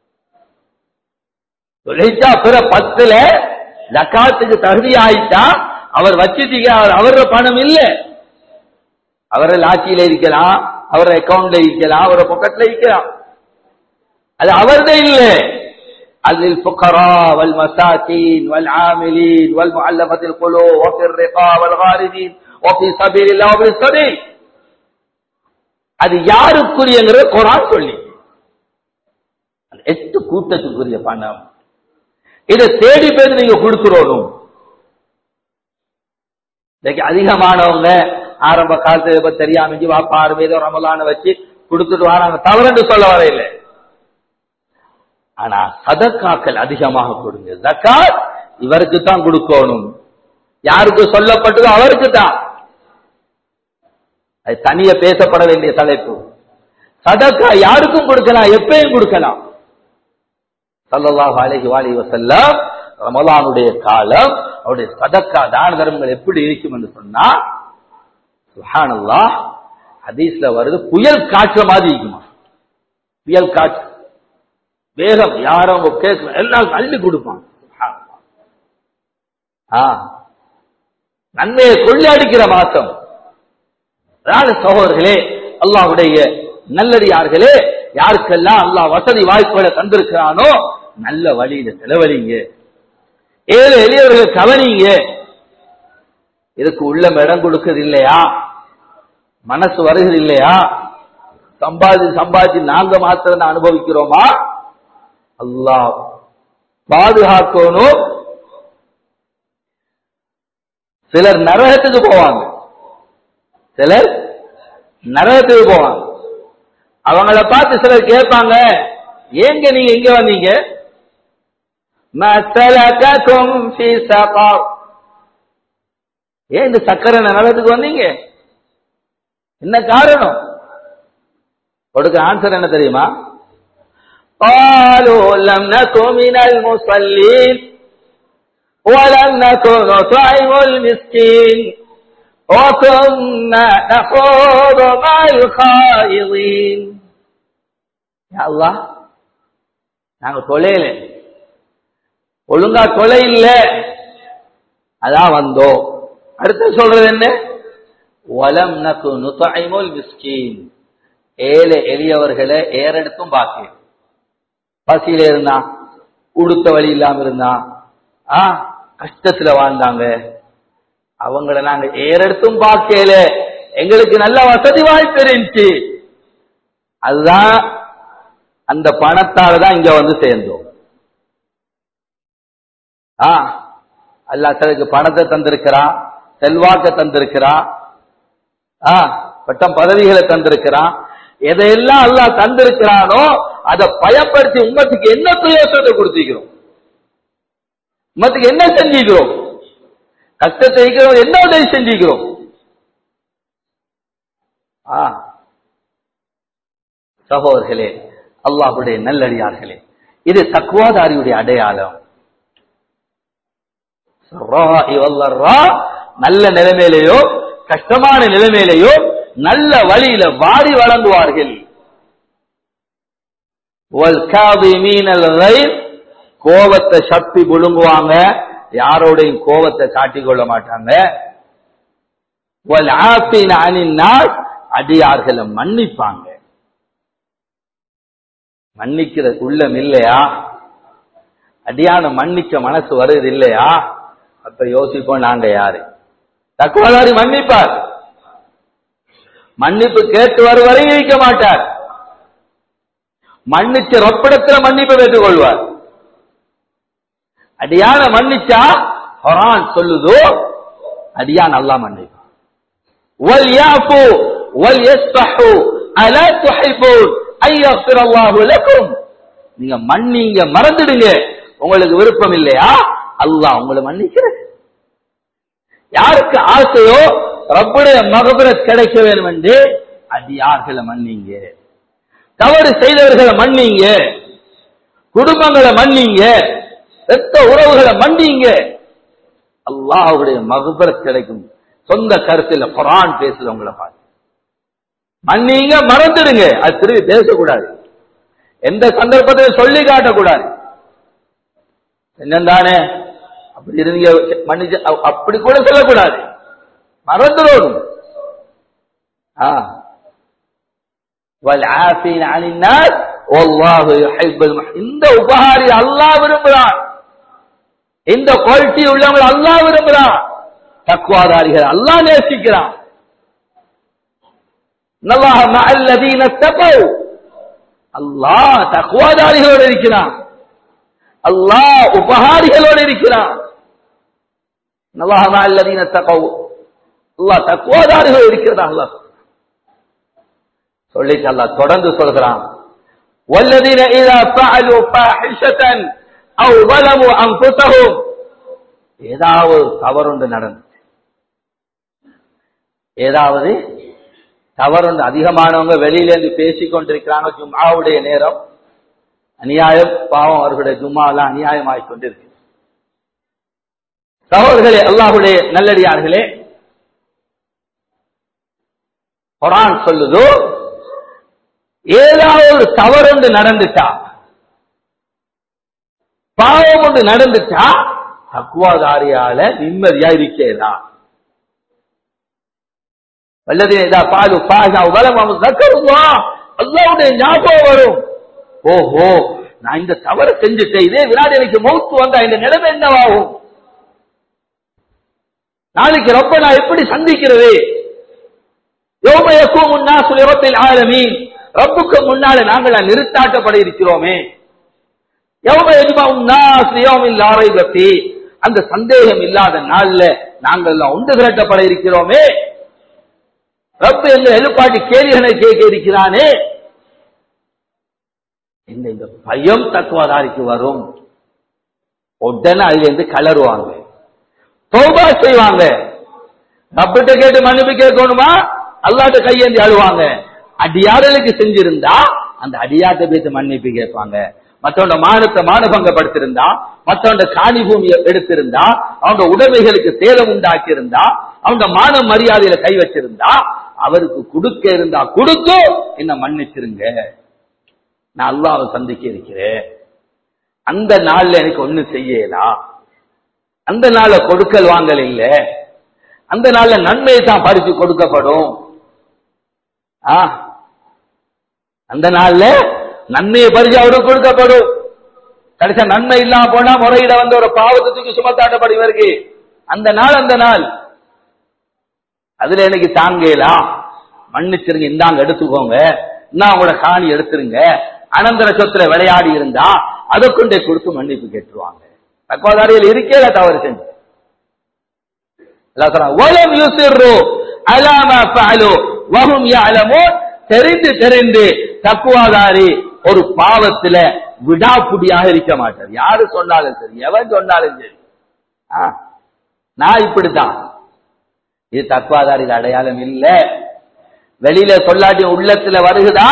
குல் ஹிஜ்ஜா பிற பத்துல ஜக்காத்துக்கு தகுதி ஆயிட்டா அவர் வச்சுட்டீங்க அவர் அவரோட பணம் இல்ல அவரை லாட்சியில இருக்கலாம் அவரோட அக்கவுண்ட்ல இருக்கலாம் அவரோட பொக்கெட்ல இருக்கலாம் அது அவர்தே இல்லை للفقراء والمساكين والعاملين والمعلفة القلوب وفي الرقاب والغارمين وفي سبيل الله وفي السبيل அது யாருக்குரியங்கிறது குரான் சொல்லி அந்த எட்டு கூட்டத்துக்குரிய பணம் இதை தேடி போய் நீங்க கொடுக்கிறோம் இன்னைக்கு அதிகமானவங்க ஆரம்ப காலத்துல இப்ப தெரியாம இஞ்சி வாப்பா ஆறு ஏதோ ரமலான வச்சு கொடுத்துட்டு வராங்க தவறுன்னு சொல்ல வரையில ஆனா சதக்காக்கள் அதிகமாக கொடுங்க ஜக்காத் இவருக்கு தான் கொடுக்கணும் யாருக்கு சொல்லப்பட்டதோ அவருக்கு தான் அது தனிய பேசப்பட வேண்டிய தலைப்பு சதக்கா யாருக்கும் கொடுக்கலாம் எப்பயும் கொடுக்கலாம் சல்லல்லாஹு அலைஹி வாலிஹி வஸல்லம் ரமலானுடைய காலம் அவருடைய சதக்கா தான தர்மங்கள் எப்படி இருக்கும் என்று சொன்னா சுப்ஹானல்லாஹ் ஹதீஸ்ல வருது புயல் காற்று மாதிரி இருக்குமா புயல் காற்று வேகம் யாரும் அவங்க கேட்க எல்லாம் அள்ளி கொடுப்பான் சுப்ஹானல்லாஹ். ஆ நன்மையை கொள்ளையடிக்கிற மாசம் அதனால சகோதரர்களே அல்லாஹ்வுடைய நல்லடியார்களே யாருக்கெல்லாம் அல்லாஹ் வசதி வாய்ப்புகளை தந்திருக்கிறானோ நல்ல வழியில செலவழிங்க ஏழை எளியவர்கள் கவனிங்க இதுக்கு உள்ளம் இடம் கொடுக்கிறது இல்லையா மனசு வருகிறது இல்லையா சம்பாதி சம்பாதிச்சு நாங்க மாத்திரம் தான் அனுபவிக்கிறோமா அல்லாஹ் பாதுகாக்கணும் சிலர் நரகத்துக்கு போவாங்க சிலர் நரகத்துக்கு போவாங்க அவங்கள பார்த்து சிலர் கேட்பாங்க ஏங்க நீங்க எங்க வந்தீங்க மசலககும் ஃபீ சகர் ஏன் இந்த சக்கரை நரகத்துக்கு வந்தீங்க என்ன காரணம் கொடுக்க ஆன்சர் என்ன தெரியுமா قالوا لم نكن من المصلين ولم نكن نطعم المسكين وكنا نخوض مع الخائضين يا الله நாங்க தொலைல ஒழுங்கா தொலை இல்ல அதான் வந்தோம் அடுத்து சொல்றது என்ன வலம் நக்கு நுத்தாய்மோல் மிஸ்கீன் ஏழை எளியவர்களை ஏறெடுத்தும் பாக்கி பசியில இருந்தான் உடுத்த வழி இல்லாம இருந்தான் ஆ கஷ்டத்துல வாழ்ந்தாங்க அவங்கள நாங்க ஏறெடுத்தும் பார்க்கல எங்களுக்கு நல்ல வசதி வாய்ப்பு இருந்துச்சு அதுதான் அந்த பணத்தால தான் இங்க வந்து சேர்ந்தோம் ஆ அல்லாஹ் சிலருக்கு பணத்தை தந்திருக்கிறான் செல்வாக்க தந்திருக்கிறான் ஆ பட்டம் பதவிகளை தந்திருக்கிறான் எதையெல்லாம் அல்லாஹ் தந்திருக்கிறானோ அதை பயன்படுத்தி உம்மத்துக்கு என்ன பிரயோசனத்தை கொடுத்திருக்கிறோம் உம்மத்துக்கு என்ன செஞ்சுக்கிறோம் கஷ்டத்தை இருக்கிறோம் என்ன உதவி செஞ்சுக்கிறோம் ஆ சகோதரர்களே அல்லாஹுடைய நல்லடியார்களே இது தக்குவாதாரியுடைய அடையாளம் சர்ராஇ வல்லர்ரா, நல்ல நிலைமையிலேயோ கஷ்டமான நிலைமையிலேயோ நல்ல வழியில வாரி வழங்குவார்கள் وَالْكَاظِمِينَ الْغَيْظَ கோபத்தை சப்பி புழுங்குவாங்க யாரோடையும் கோபத்தை காட்டிக் கொள்ள மாட்டாங்க وَالْعَافِينَ عَنِ النَّاسِ அடியார்களை மன்னிப்பாங்க மன்னிக்கிற உள்ளம் இல்லையா அடியான மன்னிக்க மனசு வருது இல்லையா அப்ப யோசிப்போம் நாங்க யாரு தக்குவதாரி மன்னிப்பார் மன்னிப்பு கேட்டு வரும் வரை இருக்க மாட்டார் மன்னிச்ச ரொப்பிடத்துல மன்னிப்பு பெற்றுக் கொள்வார் அடியான மன்னிச்சா குரான் சொல்லுதோ அடியான் அல்லா மன்னிப்பான் வல் யாஃபு வல் யஸ்பஹு அலா துஹிப்பூன் ஐ யக்ஃபிர் அல்லாஹு லக்கும் நீங்க மன்னிங்க மறந்துடுங்க உங்களுக்கு விருப்பம் இல்லையா அல்லாஹ் உங்களை மன்னிக்கிறது யாருக்கு ஆசையோ ரப்புடைய மகபரத் கிடைக்க வேண்டும் என்று அடியார்களை மன்னிங்க தவறு செய்தவர்களை மன்னிங்க குடும்பங்களை மன்னிங்க பெத்த உறவுகளை மன்னிங்க அல்லாஹ்வுடைய மகபரத் கிடைக்கும் சொந்த கருத்துல குரான் பேசுறவங்களை பார்த்து மன்னிங்க மறந்துடுங்க அது திரும்பி பேசக்கூடாது எந்த சந்தர்ப்பத்தையும் சொல்லி காட்டக்கூடாது என்னந்தானே அப்படி இருந்தீங்க மன்னிச்சு அ- அப்படி கூட சொல்லக்கூடாது மறந்துடணும் ஆ والعافين عن الناس والله يحب المح- இந்த உபகாரி அல்லாஹ் விரும்புகிறான் இந்த குவாலிட்டி உள்ளவங்க அல்லாஹ் விரும்புகிறான் தக்குவாதாரிகள் அல்லாஹ் நேசிக்கிறான் நல்லாஹ மஅல்லதீன தகவ் அல்லாஹ் தக்குவாதாரிகளோடு இருக்கிறான் அல்லாஹ் உபகாரிகளோடு இருக்கிறான் நல்லாஹ மஅல்லதீன தகவ் அல்லாஹ் தக்குவாதாரிகள் இருக்கிறதா அல்லாஹ் சொல்லிட்டு அல்லாஹ் தொடர்ந்து சொல்கிறான் والذين إذا فعلوا فاحشة أو ظلموا أنفسهم ஏதாவது தவறுண்டு நடந்துச்சு ஏதாவது தவறுண்டு அதிகமானவங்க வெளியில இருந்து பேசிக் கொண்டிருக்கிறாங்க ஜும்மாவுடைய நேரம் அநியாயம் பாவம் அவர்களுடைய ஜும்மா எல்லாம் அநியாயமாகிக் கொண்டிருக்கு சகோதரர்களே அல்லாஹுடைய நல்லடியார்களே குரான் சொல்லுதோ ஏதாவது ஒரு தவறு ஒன்று நடந்துட்டா பாவம் ஒன்று நடந்துட்டா தக்குவாதாரியால நிம்மதியா இருக்கேதா வல்லது இதா பாலு பாஜா வலம் தக்கருவா அல்லாவுடைய ஞாபகம் வரும் ஓஹோ நான் இந்த தவறு செஞ்சுட்டேன் இதே வினாடி எனக்கு மௌத்து வந்தா இந்த நிலைமை என்னவாகும் நாளைக்கு ரொம்ப நான் எப்படி சந்திக்கிறது யோம யக்கூம் الناس لرب العالمين ரப்புக்கு முன்னால நாங்கள் நிறுத்தாட்டப்பட இருக்கிறோமே எவ்வளவு எஜ்மாவும் நாஸ் லியௌமில் லா ரைப ஃபீ. அந்த சந்தேகம் இல்லாத நாள்ல நாங்கள் எல்லாம் உண்டு திரட்டப்பட இருக்கிறோமே ரப்பு எங்க எழுப்பாட்டி கேள்விகளை கேட்க இருக்கிறானே இந்த இந்த பயம் தக்குவதாரிக்கு வரும் உடனே அதுல இருந்து கலருவாங்க தௌபா செய்வாங்க ரப்பிட்ட கேட்டு மன்னிப்பு கேட்கணுமா அல்லாட்ட கையேந்தி அழுவாங்க அடியார்களுக்கு செஞ்சிருந்தா அந்த அடியாட்ட பேத்து மன்னிப்பு கேட்பாங்க மற்றவங்க மானத்தை மானபங்கப்படுத்திருந்தா மற்றவங்க காணி பூமியை எடுத்திருந்தா அவங்க உடைமைகளுக்கு சேதம் உண்டாக்கி இருந்தா அவங்க மான மரியாதையில கை வச்சிருந்தா அவருக்கு கொடுக்க இருந்தா கொடுக்கும் என்ன மன்னிச்சிருங்க நான் அல்லாவை சந்திக்க இருக்கிறேன் அந்த நாள்ல எனக்கு ஒண்ணு செய்யலாம் அந்த நாள்ல கொடுக்கல் வாங்கல் இல்ல அந்த நாள்ல நன்மை தான் பரிசு கொடுக்கப்படும் ஆ அந்த நாள்ல நன்மையை பரிசு அவருக்கு கொடுக்கப்படும் கடைசியா நன்மை இல்லாம போனா முறையிட வந்த ஒரு பாவத்துக்கு சுமத்தாட்டப்படும் இவருக்கு அந்த நாள் அந்த நாள் அதுல எனக்கு தாங்கலாம் மன்னிச்சிருங்க இந்தாங்க எடுத்துக்கோங்க நான் உங்களோட காணி எடுத்துருங்க அனந்தர சொத்துல விளையாடி இருந்தா அதை கொண்டே கொடுத்து மன்னிப்பு கேட்டுருவாங்க தக்குவாதாரிகள் இருக்கேல தவறு செஞ்சு அல்லாஹ் சொல்றான், "வலம் யுசிர்ரு அலா மா ஃபஅலு வஹும் யஅலமூன்." தெரிந்து தெரிந்து தக்குவாதாரி ஒரு பாவத்துல விடாப்புடியாக இருக்க மாட்டார் யாரு சொன்னாலும் சரி எவன் சொன்னாலும் சரி ஆ, நான் இப்படித்தான் இது தக்குவாதாரிகள் அடையாளம் இல்ல வெளியில சொல்லாட்டி உள்ளத்துல வருகுதா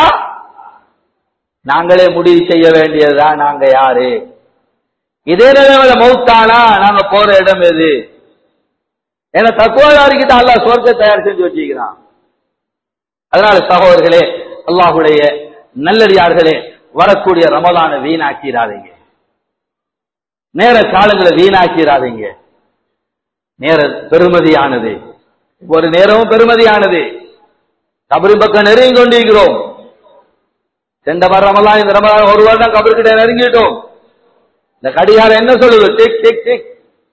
நாங்களே முடிவு செய்ய வேண்டியதுதான் நாங்க யாரு இதே நிலைமையில மௌத்தானா நாங்க போற இடம் எது ஏன்னா தக்குவாதாரிக்கு தான் அல்லாஹ் சொர்க்க தயார் செஞ்சு வச்சிருக்கிறான் அதனால சகோதரர்களே அல்லாஹுடைய நல்லடியார்களே வரக்கூடிய ரமலான வீணாக்கிறாதீங்க நேர காலங்களை வீணாக்கிறாதீங்க நேர பெருமதியானது ஒரு நேரமும் பெருமதியானது கபரின் பக்கம் நெருங்கி கொண்டிருக்கிறோம் சென்ற வாரம் ரமலான் இந்த ரமலான் ஒரு வருடம் கபருக்கிட்ட நெருங்கிட்டோம் இந்த கடிகாரம் என்ன சொல்லுது டிக் டிக் டிக்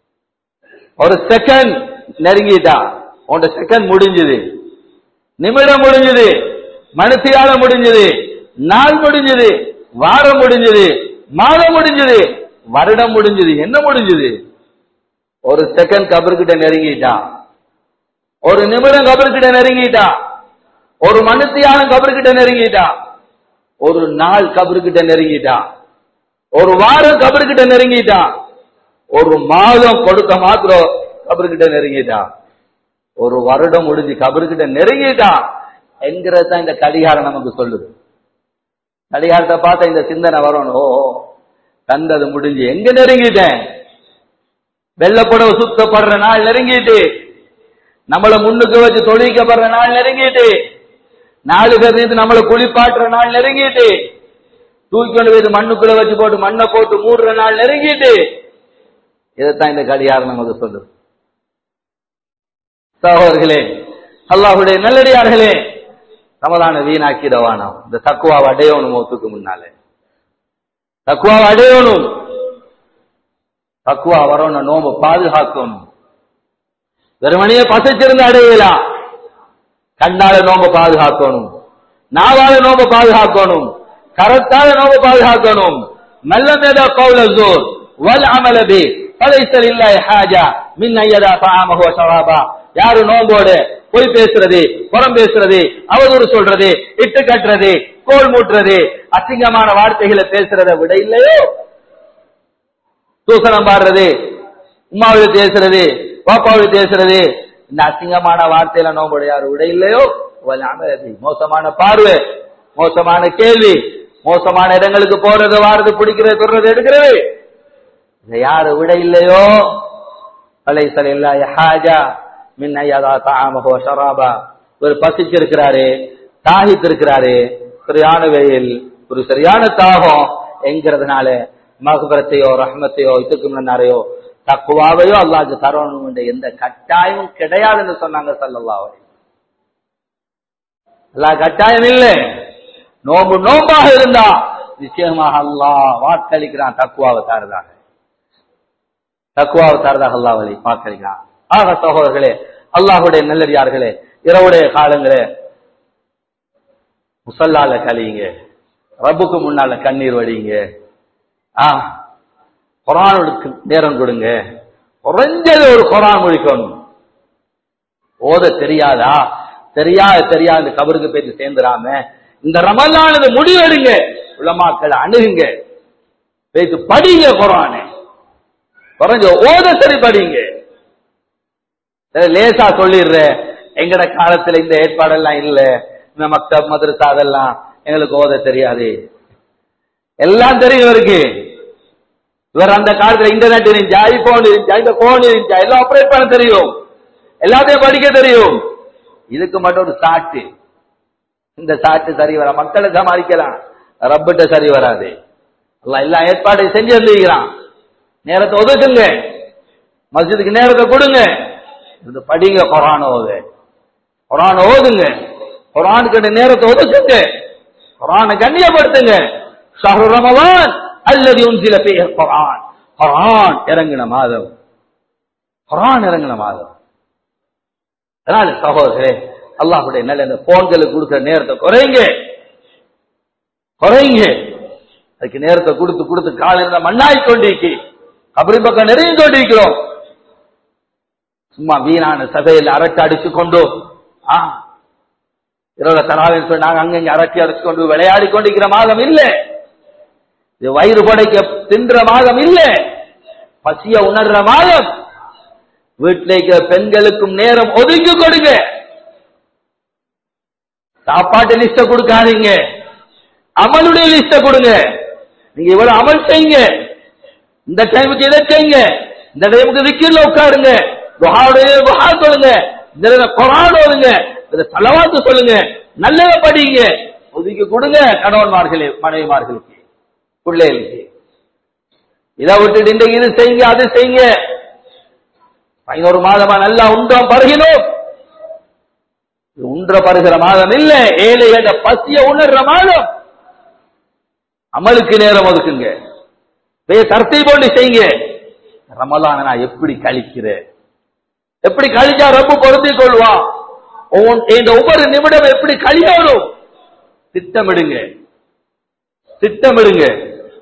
ஒரு செகண்ட் நெருங்கிட்டா உன்ட செகண்ட் முடிஞ்சது நிமிடம் முடிஞ்சது மனுஷியால முடிஞ்சது நாள் முடிஞ்சது வாரம் முடிஞ்சது மாதம் முடிஞ்சது வருடம் முடிஞ்சது என்ன முடிஞ்சது ஒரு செகண்ட் கபர்கிட்ட நெருங்கிட்டா ஒரு நிமிடம் கபர்கிட்ட நெருங்கிட்டா ஒரு மனுஷியாலும் கபர்கிட்ட நெருங்கிட்டா ஒரு நாள் கபர்கிட்ட நெருங்கிட்டா ஒரு வாரம் கபர்கிட்ட நெருங்கிட்டா ஒரு மாதம் கொடுக்க மாத்திரம் கபர்கிட்ட நெருங்கிட்டா ஒரு வருடம் முடிஞ்சு கபர்கிட்ட நெருங்கிட்டா என்கிறது தான் இந்த கடிகாரம் நமக்கு சொல்லுது கடிகாரத்தை பார்த்தா இந்த சிந்தனை வரணும் ஓ ஓ, தந்தது முடிஞ்சு எங்க நெருங்கிட்டேன் வெள்ளப்புடவை சுத்தப்படுற நாள் நெருங்கிட்டு நம்மள முன்னுக்கு வச்சு தொழிக்கப்படுற நாள் நெருங்கிட்டு நாலு பேர் இருந்து நம்மளை குளிப்பாட்டுற நாள் நெருங்கிட்டு தூக்கி கொண்டு போய் மண்ணுக்குள்ள வச்சு போட்டு மண்ணை போட்டு மூடுற நாள் நெருங்கிட்டு இதைத்தான் இந்த கடிகாரம் நமக்கு சொல்லுது சகோதரர்களே அல்லாஹுடைய நல்லடியார்களே ரமலான வீணாக்கிடவானோம் இந்த தக்குவாவை அடையணும் மௌத்துக்கு முன்னாலே தக்குவாவை அடையணும் தக்குவா வரணும் நோம்ப பாதுகாக்கணும் வெறுமனையே பசிச்சிருந்து அடையலாம் கண்ணால நோம்ப பாதுகாக்கணும் நாவால நோம்ப பாதுகாக்கணும் கரத்தால நோம்ப பாதுகாக்கணும் நல்ல மேதா கௌல ஜோர் வல் அமல பி فليس لله حاجة من أن يدع طعامه وشرابه யாரு நோம்போடு பொய் பேசுறது புறம் பேசுறது அவதூறு சொல்றது இட்டு கட்டுறது கோல் மூட்டுறது அசிங்கமான வார்த்தைகளை பேசுறதை விட இல்லையோ தூசணம் பாடுறது உமாவை பேசுறது பாப்பாவை பேசுறது இந்த அசிங்கமான வார்த்தையில நோம்போடு யாரு விட இல்லையோ வல் அமலபி. மோசமான பார்வை மோசமான கேள்வி மோசமான இடங்களுக்கு போறது வாரது பிடிக்கிறது தொடுறது எடுக்கிறது இதை யாரு விட இல்லையோ அலைசல் இல்லா ஹாஜா மின் ஐயதா தாமகோ ஷராபா ஒரு பசிச்சிருக்கிறாரு தாகித்திருக்கிறாரு சரியான வெயில் ஒரு சரியான தாகம் என்கிறதுனால மகபரத்தையோ ரஹ்மத்தையோ இதுக்கு முன்னாரையோ தக்குவாவையோ அல்லாஹ்க்கு தரணும் என்ற எந்த கட்டாயமும் கிடையாதுன்னு சொன்னாங்க சல்லல்லாஹு அலைஹி அல்லாஹ் கட்டாயம் இல்லை நோம்பு நோம்பாக இருந்தா நிச்சயமாக அல்லாஹ் வாக்களிக்கிறான் தக்குவாவை தாரதாக தக்குவாவை தாரதாக அல்லாஹ் வழி வாக்களிக்கிறான் ஆக சகோதரர்களே அல்லாஹுடைய நல்லடியார்களே இரவுடைய காலங்களே முசல்லால கழியுங்க ரப்புக்கு முன்னால கண்ணீர் வடிங்க ஆ குரானுக்கு நேரம் கொடுங்க குறைஞ்சது ஒரு குரான் முடிக்கணும் ஓத தெரியாதா தெரியாது தெரியாது கபருக்கு போயிட்டு சேர்ந்துடாம இந்த ரமலானது முடிவெடுங்க உலமாக்களை அணுகுங்க போயிட்டு படிங்க குரானு குறைஞ்ச ஓத சரி படிங்க சரி, லேசா சொல்லிடுறேன் எங்கட காலத்துல இந்த ஏற்பாடெல்லாம் இல்ல இந்த மக்தப் மதரசா அதெல்லாம் எங்களுக்கு ஓத தெரியாது எல்லாம் தெரியும் இவருக்கு இவர் அந்த காலத்துல இன்டர்நெட் இருந்துச்சா ஐபோன் இருந்துச்சா இந்த போன் இருந்துச்சா எல்லாம் ஆபரேட் பண்ண தெரியும் எல்லாத்தையும் படிக்க தெரியும் இதுக்கு மட்டும் ஒரு சாட்டு இந்த சாட்டு சரி வர மக்களை சமாளிக்கலாம் ரப்பிட்ட சரி வராது அல்லாஹ் எல்லா ஏற்பாடையும் செஞ்சு வந்திருக்கிறான் நேரத்தை ஒதுக்குங்க மஸ்ஜிதுக்கு நேரத்தை கொடுங்க இது படிங்க குரான் ஓது குரான் ஓதுங்க குரானுக்கு நேரத்தை ஒதுக்குங்க குரானை கண்ணியப்படுத்துங்க ஷஹ்ரு ரமலான் அல்லது உன்சில பேர் குரான் குரான் இறங்கின மாதம் குரான் இறங்கின மாதம் அதனால சகோதரே அல்லாஹுடைய நல்ல இந்த போன்களுக்கு கொடுக்கிற நேரத்தை குறைங்க குறைங்க அதுக்கு நேரத்தை கொடுத்து கொடுத்து கால இருந்த மண்ணாய் கொண்டிருக்கு அப்படி பக்கம் நிறைய கொண்டிருக்கிறோம் சும்மா வீணான சபையில் அரட்டை அடிச்சு கொண்டு ஆ இரவு தராவின்னு சொல்லி நாங்க அங்கங்க அரட்டி அடிச்சு கொண்டு விளையாடி கொண்டிருக்கிற மாதம் இல்ல இது வயிறு படைக்க தின்ற மாதம் இல்ல பசிய உணர்ற மாதம் வீட்டில் இருக்கிற பெண்களுக்கும் நேரம் ஒதுக்கி கொடுங்க சாப்பாட்டு லிஸ்ட கொடுக்காதீங்க அமலுடைய லிஸ்ட கொடுங்க நீங்க இவ்வளவு அமல் செய்யுங்க இந்த டைமுக்கு இதை செய்யுங்க இந்த டைமுக்கு விக்கிரில் உட்காருங்க துஹாவுடைய துஹா சொல்லுங்க இந்த நேரம் குரான் ஓதுங்க இந்த தலவாத்து சொல்லுங்க நல்லத படிங்க ஒதுக்கி கொடுங்க கணவன்மார்களே மனைவிமார்களுக்கு பிள்ளைகளுக்கு இதை விட்டுட்டு இன்றைக்கு இது செய்யுங்க அது செய்யுங்க பதினோரு மாதமா நல்லா உண்டோம் பருகினோம் இது உன்ற பருகிற மாதம் இல்ல ஏழை என்ற பசிய உணர்ற மாதம் அமலுக்கு நேரம் ஒதுக்குங்க வே கருத்தை போட்டு செய்யுங்க ரமலான நான் எப்படி கழிக்கிறேன் எப்படி கழிச்சா ரொம்ப பொருத்திக் கொள்வான் ஒவ்வொன்- இந்த ஒவ்வொரு நிமிடம் எப்படி கழியணும் திட்டமிடுங்க திட்டமிடுங்க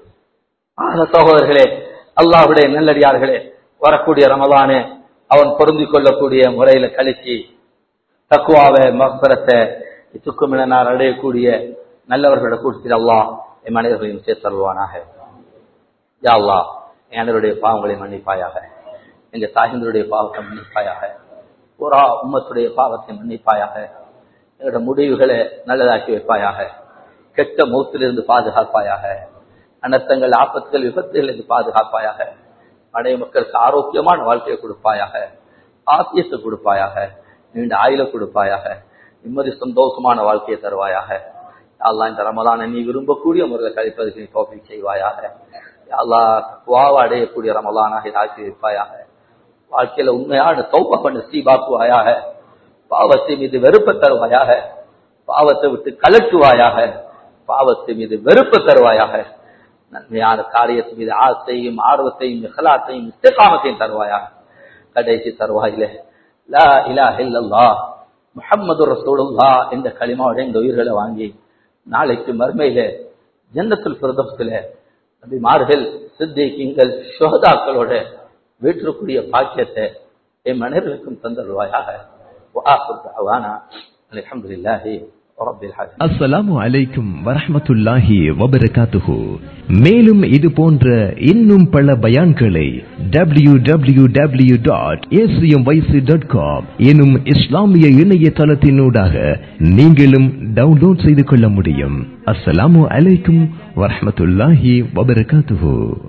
ஆக சகோதரர்களே அல்லாஹ்வுடைய நல்லடியார்களே வரக்கூடிய ரமலானே அவன் பொருந்திக் கொள்ளக்கூடிய முறையில கழிச்சு தக்குவாவை மகபரத்தை துக்குமினார் அடையக்கூடிய நல்லவர்களோட கூட்டத்தில் அல்லாஹ் என் மனிதர்களையும் சேர்த்தருவானாக யா அல்லாஹ் என் அனைவருடைய பாவங்களை மன்னிப்பாயாக எங்க தாய்ந்தருடைய பாவத்தை மன்னிப்பாயாக புறா உம்மத்துடைய பாவத்தை மன்னிப்பாயாக எங்களோட முடிவுகளை நல்லதாக்கி வைப்பாயாக கெட்ட மூத்திலிருந்து பாதுகாப்பாயாக அனர்த்தங்கள் ஆபத்துகள் விபத்துகளிலிருந்து பாதுகாப்பாயாக அடைய மக்களுக்கு ஆரோக்கியமான வாழ்க்கையை கொடுப்பாயாக ஆசியத்தை கொடுப்பாயாக நீண்ட ஆயுள கொடுப்பாயாக நிம்மதி சந்தோஷமான வாழ்க்கையை தருவாயாக அல்லாஹ் இந்த ரமலானை நீ விரும்பக்கூடிய முறையில் கழிப்பதற்கு நீ தோப்பி செய்வாயாக அல்லாஹ் வாவ அடையக்கூடிய ரமலானாக ஆக்கி வைப்பாயாக வாழ்க்கையில உண்மையான தௌப்ப பண்ண சீபாக்குவாயாக பாவத்தை மீது வெறுப்ப தருவாயாக பாவத்தை விட்டு கலட்டுவாயாக பாவத்தை மீது வெறுப்ப தருவாயாக நன்மையான காரியத்தை மீது ஆசையும் ஆர்வத்தையும் இஹ்லாத்தையும் இஸ்திகாமத்தையும் தருவாயாக கடைசி தருவாயிலே லா இலாஹ இல்லல்லாஹ் முஹம்மது ரசூலுல்லாஹ் இந்த களிமாவோட இந்த உயிர்களை வாங்கி நாளைக்கு மறுமையில ஜன்னத்துல் பிரதோஷத்துல நபிமார்கள் சித்திகீங்கள் சுகதாக்களோட வீட்டிற்குரிய பாக்கியத்தை என் மனிதர்களுக்கும் தந்தருவாயாக وآخر دعوانا الحمد لله رب العالمين அஸ்ஸலாமு அலைக்கும் வரஹ்மத்துல்லாஹி வபரகாத்துஹு மேலும் இது போன்ற இன்னும் பல பயான்களை W W W dot dot com எனும் இஸ்லாமிய இணையதளத்தினூடாக நீங்களும் டவுன்லோட் செய்து கொள்ள முடியும் அஸ்ஸலாமு அலைக்கும் வரஹ்மத்துல்லாஹி வபரகாத்துஹு